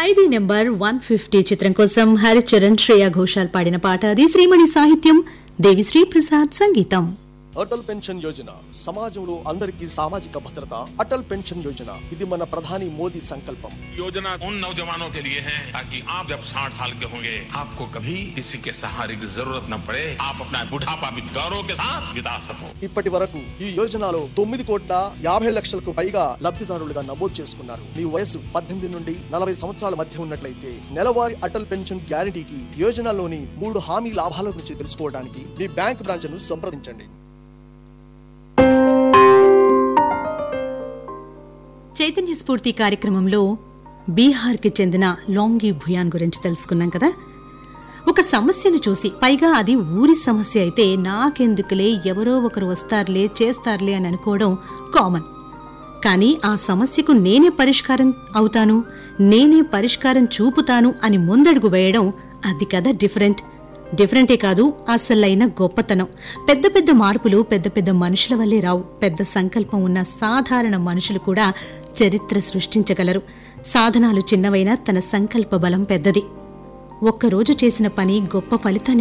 ఖైదీ number one fifty చిత్రం కోసం హరిచరణ్ శ్రేయా ఘోషాల్ పాడిన పాట అది శ్రీమణి సాహిత్యం దేవిశ్రీ ప్రసాద్ సంగీతం అటల్ పెన్షన్ యోజన సమాజంలో అందరికీ సామాజిక భద్రత అటల్ పెన్షన్ యోజన ఇది మన ప్రధాని మోదీ సంకల్పం योजना उन नौजवानों के लिए है ताकि आप जब 60 साल के होंगे आपको कभी किसी के सहारे की जरूरत न पड़े आप अपना बुढ़ापा भी गौरव के साथ बिता सको ఇప్పటి వరకు ఈ యోజనలో తొమ్మిది కోట్ల యాభై లక్షలకు పైగా లబ్ధిదారులుగా నమోదు చేసుకున్నారు మీ వయసు పద్దెనిమిది నుండి నలభై సంవత్సరాల మధ్య ఉన్నట్లయితే నెలవారీ అటల్ పెన్షన్ గ్యారంటీకి యోజనలోని మూడు హామీ లాభాల గురించి తెలుసుకోవడానికి మీ బ్యాంక్ బ్రాంచ్ను సంప్రదించండి చైతన్య స్ఫూర్తి కార్యక్రమంలో బీహార్కి చెందిన లాంగి భుయాన్ గురించి తెలుసుకున్నాం కదా ఒక సమస్యను చూసి పైగా అది ఊరి సమస్య అయితే నాకెందుకులే ఎవరో ఒకరు వస్తారులే చేస్తారులే అని అనుకోవడం కామన్ కానీ ఆ సమస్యకు నేనే పరిష్కారం అవుతాను నేనే పరిష్కారం చూపుతాను అని ముందడుగు వేయడం అది కదా డిఫరెంట్ డిఫరెంటే కాదు అసలైన గొప్పతనం పెద్ద పెద్ద మార్పులు పెద్ద పెద్ద మనుషుల వల్లే రావు పెద్ద సంకల్పం ఉన్న సాధారణ మనుషులు కూడా చరిత్ర సృష్టించగలరు సాధనాలు చిన్నవైనా తన సంకల్ప బలం పెద్దది ఒక్కరోజు చేసిన పని గొప్ప ఫలితాన్ని